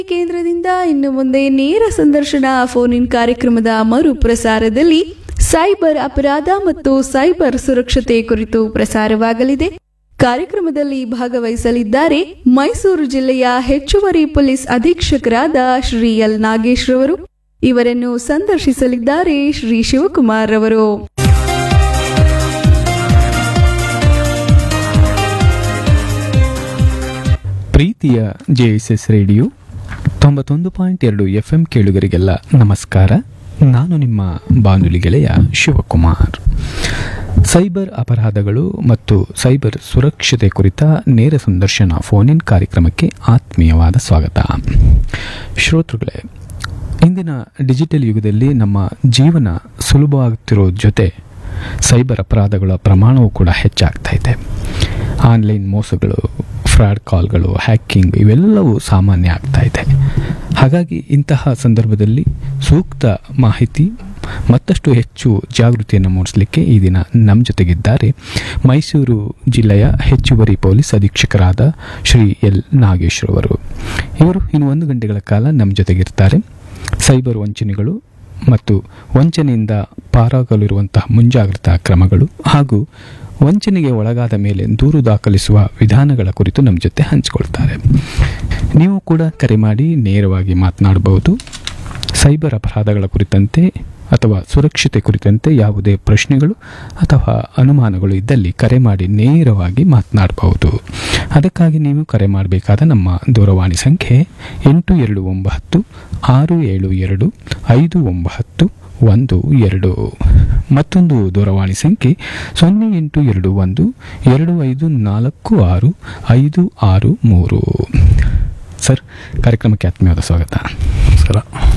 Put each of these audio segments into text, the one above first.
ಕೇಂದ್ರದಿಂದ ಇನ್ನು ಮುಂದೆ ನೇರ ಸಂದರ್ಶನ ಫೋನ್ ಇನ್ ಕಾರ್ಯಕ್ರಮದ ಮರುಪ್ರಸಾರದಲ್ಲಿ ಸೈಬರ್ ಅಪರಾಧ ಮತ್ತು ಸೈಬರ್ ಸುರಕ್ಷತೆ ಕುರಿತು ಪ್ರಸಾರವಾಗಲಿದೆ ಕಾರ್ಯಕ್ರಮದಲ್ಲಿ ಭಾಗವಹಿಸಲಿದ್ದಾರೆ ಮೈಸೂರು ಜಿಲ್ಲೆಯ ಹೆಚ್ಚುವರಿ ಪೊಲೀಸ್ ಅಧೀಕ್ಷಕರಾದ ಶ್ರೀ ಎಲ್ ನಾಗೇಶ್ ರವರು ಇವರನ್ನು ಸಂದರ್ಶಿಸಲಿದ್ದಾರೆ ಶ್ರೀ ಶಿವಕುಮಾರ್ ರವರು ಪ್ರೀತಿಯ ಜೆ ಎಸ್ ಎಸ್ ರೇಡಿಯೋ ತೊಂಬತ್ತೊಂದು ಪಾಯಿಂಟ್ ಎರಡು ಎಫ್ ಎಂ ಕೇಳುಗರಿಗೆಲ್ಲ ನಮಸ್ಕಾರ ನಾನು ನಿಮ್ಮ ಬಾನುಲಿ ಗೆಳೆಯ ಶಿವಕುಮಾರ್ ಸೈಬರ್ ಅಪರಾಧಗಳು ಮತ್ತು ಸೈಬರ್ ಸುರಕ್ಷತೆ ಕುರಿತ ನೇರ ಸಂದರ್ಶನ ಫೋನ್ ಇನ್ ಕಾರ್ಯಕ್ರಮಕ್ಕೆ ಆತ್ಮೀಯವಾದ ಸ್ವಾಗತ ಶ್ರೋತೃಗಳೇ ಇಂದಿನ ಡಿಜಿಟಲ್ ಯುಗದಲ್ಲಿ ನಮ್ಮ ಜೀವನ ಸುಲಭವಾಗುತ್ತಿರೋ ಜೊತೆ ಸೈಬರ್ ಅಪರಾಧಗಳ ಪ್ರಮಾಣವೂ ಕೂಡ ಹೆಚ್ಚಾಗ್ತಾ ಇದೆ ಆನ್ಲೈನ್ ಮೋಸಗಳು ಫ್ರಾಡ್ ಕಾಲ್ಗಳು ಹ್ಯಾಕಿಂಗ್ ಇವೆಲ್ಲವೂ ಸಾಮಾನ್ಯ ಆಗ್ತಾ ಇದೆ ಹಾಗಾಗಿ ಇಂತಹ ಸಂದರ್ಭದಲ್ಲಿ ಸೂಕ್ತ ಮಾಹಿತಿ ಮತ್ತಷ್ಟು ಹೆಚ್ಚು ಜಾಗೃತಿಯನ್ನು ಮೂಡಿಸಲಿಕ್ಕೆ ಈ ದಿನ ನಮ್ಮ ಜೊತೆಗಿದ್ದಾರೆ ಮೈಸೂರು ಜಿಲ್ಲೆಯ ಹೆಚ್ಚುವರಿ ಪೊಲೀಸ್ ಅಧೀಕ್ಷಕರಾದ ಶ್ರೀ ಎಲ್ ನಾಗೇಶ್ ರವರು ಇವರು ಇನ್ನು ಒಂದು ಗಂಟೆಗಳ ಕಾಲ ನಮ್ಮ ಜೊತೆಗಿರ್ತಾರೆ ಸೈಬರ್ ವಂಚನೆಗಳು ಮತ್ತು ವಂಚನೆಯಿಂದ ಪಾರಾಗಲಿರುವಂತಹ ಮುಂಜಾಗ್ರತಾ ಕ್ರಮಗಳು ಹಾಗೂ ವಂಚನೆಗೆ ಒಳಗಾದ ಮೇಲೆ ದೂರು ದಾಖಲಿಸುವ ವಿಧಾನಗಳ ಕುರಿತು ನಮ್ಮ ಜೊತೆ ಹಂಚಿಕೊಳ್ತಾರೆ ನೀವು ಕೂಡ ಕರೆ ಮಾಡಿ ನೇರವಾಗಿ ಮಾತನಾಡಬಹುದು ಸೈಬರ್ ಅಪರಾಧಗಳ ಕುರಿತಂತೆ ಅಥವಾ ಸುರಕ್ಷತೆ ಕುರಿತಂತೆ ಯಾವುದೇ ಪ್ರಶ್ನೆಗಳು ಅಥವಾ ಅನುಮಾನಗಳು ಇದ್ದಲ್ಲಿ ಕರೆ ಮಾಡಿ ನೇರವಾಗಿ ಮಾತನಾಡಬಹುದು ಅದಕ್ಕಾಗಿ ನೀವು ಕರೆ ಮಾಡಬೇಕಾದ ನಮ್ಮ ದೂರವಾಣಿ ಸಂಖ್ಯೆ ಎಂಟು ಎರಡು ಒಂಬತ್ತು ಆರು ಏಳು ಎರಡು ಐದು ಒಂಬತ್ತು ಒಂದು ಎರಡು ಮತ್ತೊಂದು ದೂರವಾಣಿ ಸಂಖ್ಯೆ ಸೊನ್ನೆ ಎಂಟು ಎರಡು ಒಂದು ಎರಡು ಐದು ನಾಲ್ಕು ಆರು ಐದು ಆರು ಮೂರು ಸರ್ ಕಾರ್ಯಕ್ರಮಕ್ಕೆ ಆತ್ಮೀಯವಾದ ಸ್ವಾಗತ ನಮಸ್ಕಾರ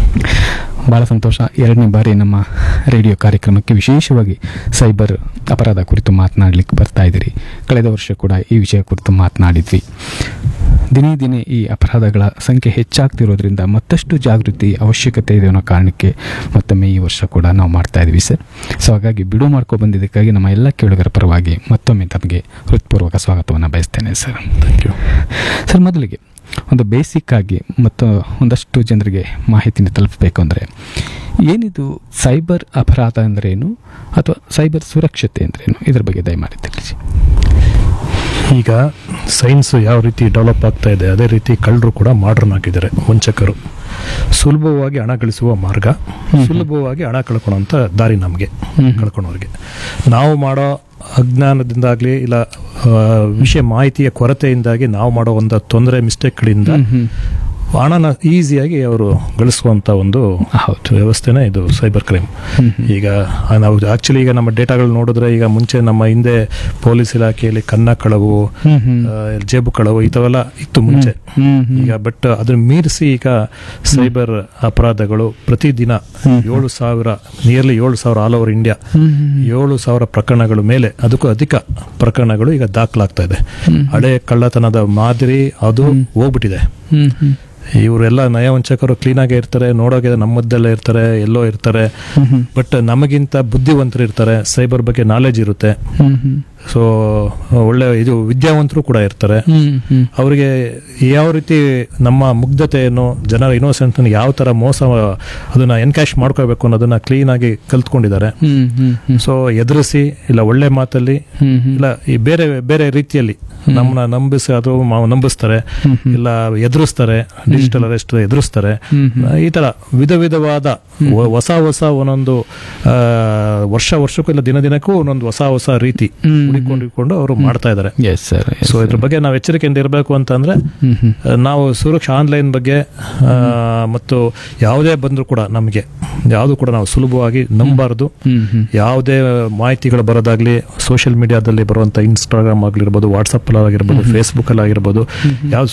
ಭಾಳ ಸಂತೋಷ ಎರಡನೇ ಬಾರಿ ನಮ್ಮ ರೇಡಿಯೋ ಕಾರ್ಯಕ್ರಮಕ್ಕೆ ವಿಶೇಷವಾಗಿ ಸೈಬರ್ ಅಪರಾಧ ಕುರಿತು ಮಾತನಾಡಲಿಕ್ಕೆ ಬರ್ತಾ ಇದ್ದೀರಿ ಕಳೆದ ವರ್ಷ ಕೂಡ ಈ ವಿಷಯ ಕುರಿತು ಮಾತನಾಡಿದ್ವಿ ದಿನೇ ದಿನೇ ಈ ಅಪರಾಧಗಳ ಸಂಖ್ಯೆ ಹೆಚ್ಚಾಗ್ತಿರೋದ್ರಿಂದ ಮತ್ತಷ್ಟು ಜಾಗೃತಿ ಅವಶ್ಯಕತೆ ಇದೆ ಅನ್ನೋ ಕಾರಣಕ್ಕೆ ಮತ್ತೊಮ್ಮೆ ಈ ವರ್ಷ ಕೂಡ ನಾವು ಮಾಡ್ತಾ ಇದ್ವಿ ಸರ್ ಸೊ ಹಾಗಾಗಿ ಬಿಡು ಮಾಡ್ಕೊ ಬಂದಿದ್ದಕ್ಕಾಗಿ ನಮ್ಮ ಎಲ್ಲ ಕೇಳುಗರ ಪರವಾಗಿ ಮತ್ತೊಮ್ಮೆ ತಮಗೆ ಹೃತ್ಪೂರ್ವಕ ಸ್ವಾಗತವನ್ನು ಬಯಸ್ತೇನೆ ಸರ್ ಥ್ಯಾಂಕ್ ಯು ಸರ್ ಮೊದಲಿಗೆ ಒಂದು ಬೇಸಿಕ್ ಆಗಿ ಮತ್ತು ಒಂದಷ್ಟು ಜನರಿಗೆ ಮಾಹಿತಿನ ತಲುಪಬೇಕು ಅಂದರೆ ಏನಿದು ಸೈಬರ್ ಅಪರಾಧ ಅಂದ್ರೇನು ಅಥವಾ ಸೈಬರ್ ಸುರಕ್ಷತೆ ಅಂದ್ರೇನು ಇದ್ರ ಬಗ್ಗೆ ದಯಮಾಡಿ ತಿಳಿಸಿ ಈಗ ಸೈನ್ಸ್ ಯಾವ ರೀತಿ ಡೆವಲಪ್ ಆಗ್ತಾ ಇದೆ ಅದೇ ರೀತಿ ಕಳ್ಳರು ಕೂಡ ಮಾಡರ್ನ್ ಆಗಿದ್ದಾರೆ ವಂಚಕರು ಸುಲಭವಾಗಿ ಹಣ ಗಳಿಸುವ ಮಾರ್ಗ ಸುಲಭವಾಗಿ ಹಣ ಕಳ್ಕೊಳ್ಳೋಂಥ ದಾರಿ ನಮಗೆ ಕಳ್ಕೊಳೋರಿಗೆ ನಾವು ಮಾಡೋ ಅಜ್ಞಾನದಿಂದಾಗಲಿ ಇಲ್ಲ ಆ, ವಿಷಯ ಮಾಹಿತಿಯ ಕೊರತೆಯಿಂದಾಗಿ ನಾವು ಮಾಡೋ ಒಂದು ತೊಂದರೆ ಮಿಸ್ಟೇಕ್ಗಳಿಂದ ಹಣನ ಈಸಿಯಾಗಿ ಅವರು ಗಳಿಸುವಂಥ ಒಂದು ಹೌದು ವ್ಯವಸ್ಥೆನೇ ಇದು ಸೈಬರ್ ಕ್ರೈಮ್ ಈಗ ಆ ನಾವು ಆಕ್ಚುಲಿ ಈಗ ನಮ್ಮ ಡೇಟಾಗಳು ನೋಡಿದ್ರೆ ಈಗ ಮುಂಚೆ ನಮ್ಮ ಹಿಂದೆ ಪೊಲೀಸ್ ಇಲಾಖೆಯಲ್ಲಿ ಕನ್ನ ಕಳವು ಹ್ಮ್ ಹ್ಮ್. ಆ, ಜೇಬು ಕಳವು ಇಂಥವೆಲ್ಲ ಇತ್ತು ಮುಂಚೆ ಹ್ಮ್ ಹ್ಮ್. ಈಗ ಬಟ್ ಅದನ್ನ ಮೀರಿಸಿ ಈಗ ಸೈಬರ್ ಅಪರಾಧಗಳು ಪ್ರತಿದಿನ ಏಳು ಸಾವಿರ ನಿಯರ್ಲಿ ಏಳು ಸಾವಿರ ಆಲ್ ಓವರ್ ಇಂಡಿಯಾ ಹ್ಮ್ ಹ್ಮ್. ಏಳು ಸಾವಿರ ಪ್ರಕರಣಗಳು ಮೇಲೆ ಅದಕ್ಕೂ ಅಧಿಕ ಪ್ರಕರಣಗಳು ಈಗ ದಾಖಲಾಗ್ತಾ ಇದೆ ಹಳೆ ಕಳ್ಳತನದ ಮಾದರಿ ಅದು ಹೋಗ್ಬಿಟ್ಟಿದೆ ಹ್ಮ್ ಹ್ಮ್. ಇವರೆಲ್ಲ ನಯವಂಚಕರು ಕ್ಲೀನಾಗೇ ಇರ್ತಾರೆ ನೋಡೋಕೆ ನಮ್ಮದ್ದೆಲ್ಲ ಇರ್ತಾರೆ ಎಲ್ಲೋ ಇರ್ತಾರೆ ಹ್ಮ್ ಹ್ಮ್. ಬಟ್ ನಮಗಿಂತ ಬುದ್ಧಿವಂತರು ಇರ್ತಾರೆ ಸೈಬರ್ ಬಗ್ಗೆ ನಾಲೆಜ್ ಇರುತ್ತೆ ಹ್ಮ್ ಹ್ಮ್. ಸೊ ಒಳ್ಳೆ ಇದು ವಿದ್ಯಾವಂತರು ಕೂಡ ಇರ್ತಾರೆ ಹ್ಮ್ ಹ್ಮ್. ಅವರಿಗೆ ಯಾವ ರೀತಿ ನಮ್ಮ ಮುಗ್ಧತೆಯನ್ನು ಜನರ ಇನ್ನೋಸೆಂಟ್ ಯಾವ ತರ ಮೋಸ ಅದನ್ನ ಎನ್ಕ್ಯಾಶ್ ಮಾಡ್ಕೋಬೇಕು ಅನ್ನೋದನ್ನ ಕ್ಲೀನ್ ಆಗಿ ಕಲ್ತ್ಕೊಂಡಿದ್ದಾರೆ ಹ್ಮ್ ಹ್ಮ್ ಹ್ಮ್. ಸೊ ಎದುರಿಸಿ ಇಲ್ಲ ಒಳ್ಳೆ ಮಾತಲ್ಲಿ ಹ್ಮ್ ಹ್ಮ್. ಇಲ್ಲ ಈ ಬೇರೆ ಬೇರೆ ರೀತಿಯಲ್ಲಿ ನಮ್ಮನ್ನ ನಂಬಿಸಿ ಅದು ಮ- ನಂಬಿಸ್ತಾರೆ ಇಲ್ಲ ಎದುರಿಸ್ತಾರೆ ಡಿಜಿಟಲ್ ಅರೆಸ್ಟ್ ಎದುರಿಸ್ತಾರೆ ಹ್ಮ್ ಹ್ಮ್. ಈ ತರ ವಿಧ ವಿಧವಾದ ವ- ಹೊಸ ಹೊಸ ಒಂದೊಂದು ಆ, ವರ್ಷ ವರ್ಷಕ್ಕೂ ಇಲ್ಲ ದಿನ ದಿನಕ್ಕೂ ಒಂದೊಂದು ಹೊಸ ಹೊಸ ರೀತಿ ಹ್ಮ್. ಹುಡಿಕೊಂಡಿಕೊಂಡು ಅವರು ಮಾಡ್ತಾ ಇದ್ದಾರೆ ಎಸ್ ಸರ್ ಸೊ ಇದ್ರ ಬಗ್ಗೆ ನಾವು ಎಚ್ಚರಿಕೆಯಿಂದ ಇರಬೇಕು ಅಂತಂದ್ರೆ ಹ್ಮ್ ಹ್ಮ್. ಆ, ನಾವು ಸುರಕ್ಷಾ ಆನ್ಲೈನ್ ಬಗ್ಗೆ ಆ, ಮತ್ತು ಯಾವುದೇ ಬಂದರೂ ಕೂಡ ನಮಗೆ ಯಾವುದು ಕೂಡ ನಾವು ಸುಲಭವಾಗಿ ನಂಬಾರ್ದು ಹ್ಮ್ ಹ್ಮ್. ಯಾವುದೇ ಮಾಹಿತಿಗಳು ಬರೋದಾಗ್ಲಿ ಸೋಷಿಯಲ್ ಮೀಡಿಯಾದಲ್ಲಿ ಬರುವಂತ ಇನ್ಸ್ಟಾಗ್ರಾಮ್ ಆಗಿರ್ಬೋದು ವಾಟ್ಸಪ್ ಆಗಿರ್ಬೋದು ಫೇಸ್ಬುಕ್ ಅಲ್ಲಿ ಆಗಿರ್ಬೋದು ಯಾವ್ದು